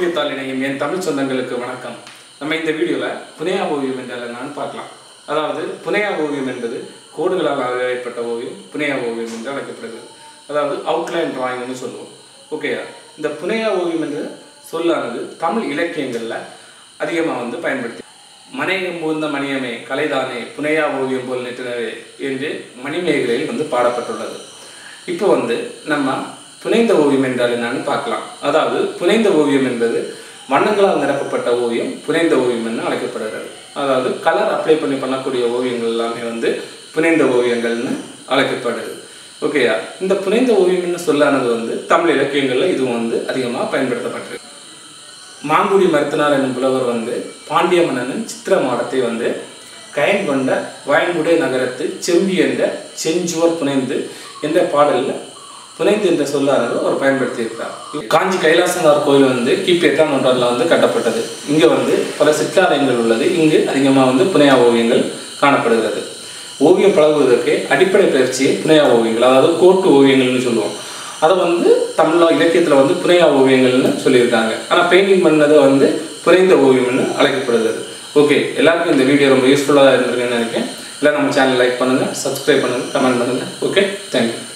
ஓவியத்தால் இணையும் என் தமிழ் சொந்தங்களுக்கு வணக்கம் நம்ம இந்த வீடியோவில் புனையா ஓவியம் என்றால் என்னன்னு பார்க்கலாம் அதாவது புனையா ஓவியம் என்பது கோடுகளால் வரையப்பட்ட ஓவியம் புனையா ஓவியம் என்று அழைக்கப்படுகிறது அதாவது அவுட்லைன் டிராயிங்னு சொல்லுவோம் ஓகேயா இந்த புனையா ஓவியம் என்ற சொல்லானது தமிழ் இலக்கியங்களில் அதிகமாக வந்து பயன்படுத்தி மனையம் பூந்த மணியமே கலைதானே புனையா ஓவியம் போல் நிற்றனவே என்று மணிமேகலையில் வந்து பாடப்பட்டுள்ளது இப்போ வந்து நம்ம புனைந்த ஓவியம் என்றால் என்னன்னு பார்க்கலாம் அதாவது புனைந்த ஓவியம் என்பது வண்ணங்களால் நிரப்பப்பட்ட ஓவியம் புனைந்த ஓவியம் என்று அழைக்கப்படுகிறது அதாவது கலர் அப்ளை பண்ணி பண்ணக்கூடிய ஓவியங்கள் எல்லாமே வந்து புனைந்த ஓவியங்கள்னு அழைக்கப்படுது ஓகேயா இந்த புனைந்த ஓவியம்னு சொல்லானது வந்து தமிழ் இலக்கியங்களில் இதுவும் வந்து அதிகமாக பயன்படுத்தப்பட்டிருக்கு மாங்குடி மருத்துனார் என்னும் புலவர் வந்து பாண்டிய மன்னனின் சித்திர மாடத்தை வந்து கயன் கொண்ட வயன்குடை நகரத்து செம்பி என்ற செஞ்சுவர் புனைந்து என்ற பாடலில் புனைந்து என்ற சொல்லானது அவர் பயன்படுத்தியிருக்கிறார் காஞ்சி கைலாசனார் கோயில் வந்து கிபி எட்டாம் நூற்றாண்டில் வந்து கட்டப்பட்டது இங்கே வந்து பல சிற்றாலயங்கள் உள்ளது இங்கு அதிகமாக வந்து புனையா ஓவியங்கள் காணப்படுகிறது ஓவியம் பழகுவதற்கு அடிப்படை பயிற்சியே புனையா ஓவியங்கள் அதாவது கோட்டு ஓவியங்கள்னு சொல்லுவோம் அதை வந்து தமிழ் இலக்கியத்தில் வந்து புனையா ஓவியங்கள்னு சொல்லியிருக்காங்க ஆனால் பெயிண்டிங் பண்ணது வந்து புனைந்த ஓவியம்னு அழைக்கப்படுகிறது ஓகே எல்லாருக்கும் இந்த வீடியோ ரொம்ப யூஸ்ஃபுல்லாக இருந்திருக்குன்னு நினைக்கிறேன் இல்லை நம்ம சேனல் லைக் பண்ணுங்கள் சப்ஸ்கிரைப் பண்ணுங்கள் கமெண்ட் பண்ணுங்கள் ஓகே தேங்க்யூ